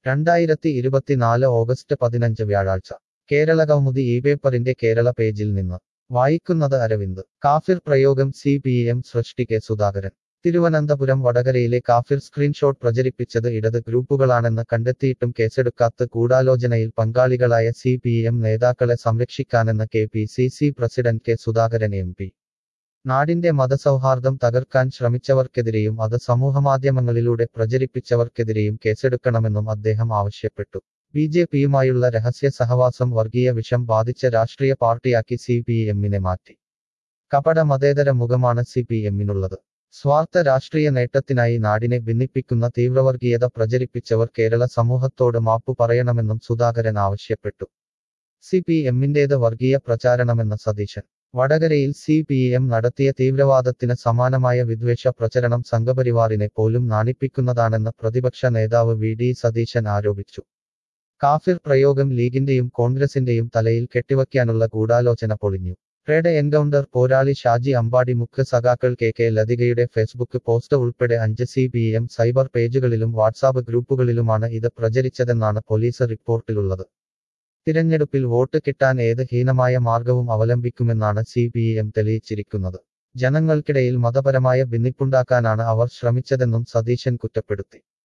രണ്ടായിരത്തി ഇരുപത്തിനാല് ഓഗസ്റ്റ് പതിനഞ്ച് വ്യാഴാഴ്ച കേരള കൗമുദി ഈ പേപ്പറിന്റെ കേരള പേജിൽ നിന്ന് വായിക്കുന്നത് അരവിന്ദ് കാഫിർ പ്രയോഗം സി പി എം സൃഷ്ടിക്കെ സുധാകരൻ തിരുവനന്തപുരം വടകരയിലെ കാഫിർ സ്ക്രീൻഷോട്ട് പ്രചരിപ്പിച്ചത് ഇടത് ഗ്രൂപ്പുകളാണെന്ന് കണ്ടെത്തിയിട്ടും കേസെടുക്കാത്ത ഗൂഢാലോചനയിൽ പങ്കാളികളായ സി പി എം നേതാക്കളെ സംരക്ഷിക്കാനെന്ന് K P C C president K Sudhakaran M P നാടിന്റെ മതസൗഹാർദ്ദം തകർക്കാൻ ശ്രമിച്ചവർക്കെതിരെയും അത് സമൂഹമാധ്യമങ്ങളിലൂടെ പ്രചരിപ്പിച്ചവർക്കെതിരെയും കേസെടുക്കണമെന്നും അദ്ദേഹം ആവശ്യപ്പെട്ടു ബി ജെ പിയുമായുള്ള രഹസ്യ സഹവാസം വർഗീയ വിഷം ബാധിച്ച രാഷ്ട്രീയ പാർട്ടിയാക്കി സി പി എമ്മിനെ മാറ്റി കപട മതേതര മുഖമാണ് സി പി എമ്മിനുള്ളത് സ്വാർത്ഥ രാഷ്ട്രീയ നേട്ടത്തിനായി നാടിനെ ഭിന്നിപ്പിക്കുന്ന തീവ്രവർഗീയത പ്രചരിപ്പിച്ചവർ കേരള സമൂഹത്തോട് മാപ്പു പറയണമെന്നും സുധാകരൻ ആവശ്യപ്പെട്ടു സി പി എമ്മിന്റേത് വർഗീയ പ്രചാരണമെന്ന സതീശൻ വടകരയിൽ സി പി എം നടത്തിയ തീവ്രവാദത്തിന് സമാനമായ വിദ്വേഷ പ്രചരണം സംഘപരിവാറിനെ പോലും നാണിപ്പിക്കുന്നതാണെന്ന് പ്രതിപക്ഷ നേതാവ് വി ഡി സതീശൻ ആരോപിച്ചു കാഫിർ പ്രയോഗം ലീഗിന്റെയും കോൺഗ്രസിന്റെയും തലയിൽ കെട്ടിവയ്ക്കാനുള്ള ഗൂഢാലോചന പൊളിഞ്ഞു റെഡ് എൻകൗണ്ടർ പോരാളി ഷാജി അമ്പാടി മുഖ്യ സഖാക്കൾ കെ കെ ലതികയുടെ ഫേസ്ബുക്ക് പോസ്റ്റ് ഉൾപ്പെടെ അഞ്ച് സി പി എം സൈബർ പേജുകളിലും വാട്സാപ്പ് ഗ്രൂപ്പുകളിലുമാണ് ഇത് പ്രചരിച്ചതെന്നാണ് പോലീസ് റിപ്പോർട്ടിലുള്ളത് തിരഞ്ഞെടുപ്പിൽ വോട്ട് കിട്ടാൻ ഏത് ഹീനമായ മാർഗവും അവലംബിക്കുമെന്നാണ് സി പി എം തെളിയിച്ചിരിക്കുന്നത് ജനങ്ങൾക്കിടയിൽ മതപരമായ ഭിന്നിപ്പുണ്ടാക്കാനാണ് അവർ ശ്രമിച്ചതെന്നും സതീശൻ കുറ്റപ്പെടുത്തി